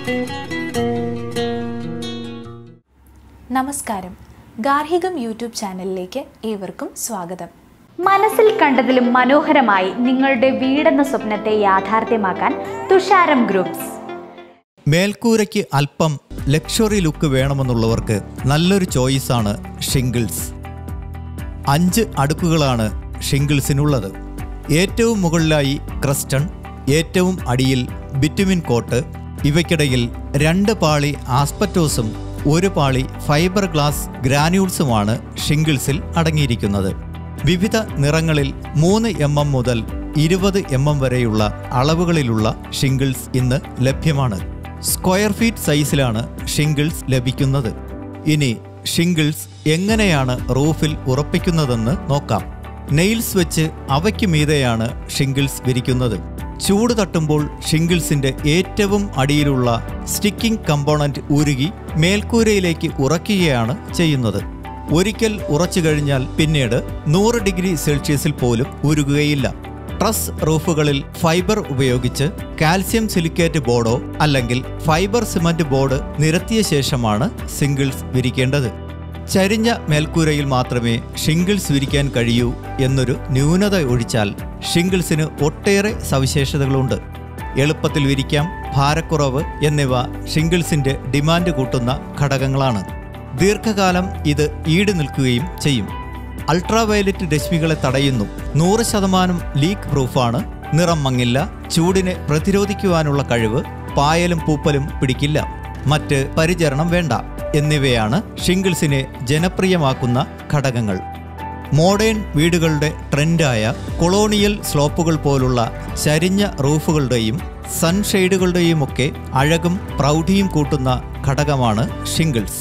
നമസ്കാരം ഗാർഹികം യൂട്യൂബ് ചാനലിലേക്ക് ഏവർക്കും സ്വാഗതം മനസ്സിൽ കണ്ടതിലും മനോഹരമായി നിങ്ങളുടെ വീടെന്ന സ്വപ്നത്തെ യാഥാർത്ഥ്യമാക്കാൻ തുഷാരം ഗ്രൂപ്പ്സ് മേൽക്കൂരയ്ക്ക് അല്പം ലക്ഷറി ലുക്ക് വേണമെന്നുള്ളവർക്ക് നല്ലൊരു ചോയ്സാണ് ഷിംഗിൾസ് അഞ്ച് അടുക്കുകളാണ് ഷിംഗിൾസിനുള്ളത് ഏറ്റവും മുകളിലായി ക്രസ്റ്റൺ ഏറ്റവും അടിയിൽ ബിറ്റുമിൻ കോട്ട് ഇവയ്ക്കിടയിൽ രണ്ട് പാളി ആസ്പറ്റോസും ഒരു പാളി ഫൈബർ ഗ്ലാസ് ഗ്രാന്യൂൾസുമാണ് ഷിംഗിൾസിൽ അടങ്ങിയിരിക്കുന്നത് വിവിധ നിറങ്ങളിൽ മൂന്ന് എം എം മുതൽ ഇരുപത് എം എം വരെയുള്ള അളവുകളിലുള്ള ഷിംഗിൾസ് ഇന്ന് ലഭ്യമാണ് സ്ക്വയർ ഫീറ്റ് സൈസിലാണ് ഷിംഗിൾസ് ലഭിക്കുന്നത് ഇനി ഷിംഗിൾസ് എങ്ങനെയാണ് റൂഫിൽ ഉറപ്പിക്കുന്നതെന്ന് നോക്കാം നെയിൽസ് വെച്ച് അവയ്ക്ക് മീതെയാണ് ഷിംഗിൾസ് വിരിക്കുന്നത് ചൂട് തട്ടുമ്പോൾ ഷിംഗിൾസിന്റെ ഏറ്റവും അടിയിലുള്ള സ്റ്റിക്കിംഗ് കമ്പോണന്റ് ഉരുകി മേൽക്കൂരയിലേക്ക് ഉറക്കുകയാണ് ചെയ്യുന്നത് ഒരിക്കൽ ഉറച്ചു കഴിഞ്ഞാൽ പിന്നീട് നൂറ് ഡിഗ്രി സെൽഷ്യസിൽ പോലും ഉരുകുകയില്ല ട്രസ് റൂഫുകളിൽ ഫൈബർ ഉപയോഗിച്ച് കാൽസ്യം സിലിക്കേറ്റ് ബോർഡോ അല്ലെങ്കിൽ ഫൈബർ സിമന്റ് ബോർഡ് നിരത്തിയ ശേഷമാണ് സിംഗിൾസ് വിരിക്കേണ്ടത് ചരിഞ്ഞ മേൽക്കൂരയിൽ മാത്രമേ ഷിംഗിൾസ് വിരിക്കാൻ കഴിയൂ എന്നൊരു ന്യൂനത ഒഴിച്ചാൽ ഷിംഗിൾസിന് ഒട്ടേറെ സവിശേഷതകളുണ്ട് എളുപ്പത്തിൽ വിരിക്കാം ഭാരക്കുറവ് എന്നിവ ഷിംഗിൾസിന്റെ ഡിമാൻഡ് കൂട്ടുന്ന ഘടകങ്ങളാണ് ദീർഘകാലം ഇത് ഈട് നിൽക്കുകയും ചെയ്യും അൾട്രാവയലറ്റ് രശ്മികളെ തടയുന്നു നൂറ് ശതമാനം ലീക്ക് പ്രൂഫാണ് നിറം മങ്ങില്ല ചൂടിനെ പ്രതിരോധിക്കുവാനുള്ള കഴിവ് പായലും പൂപ്പലും പിടിക്കില്ല മറ്റ് പരിചരണം വേണ്ട എന്നിവയാണ് ഷിംഗിൾസിനെ ജനപ്രിയമാക്കുന്ന ഘടകങ്ങൾ മോഡേൺ വീടുകളുടെ ട്രെൻഡായ കൊളോണിയൽ സ്ലോപ്പുകൾ പോലുള്ള ചരിഞ്ഞ റൂഫുകളുടെയും സൺഷെയ്ഡുകളുടെയുമൊക്കെ അഴകും പ്രൗഢിയും കൂട്ടുന്ന ഘടകമാണ് ഷിംഗിൾസ്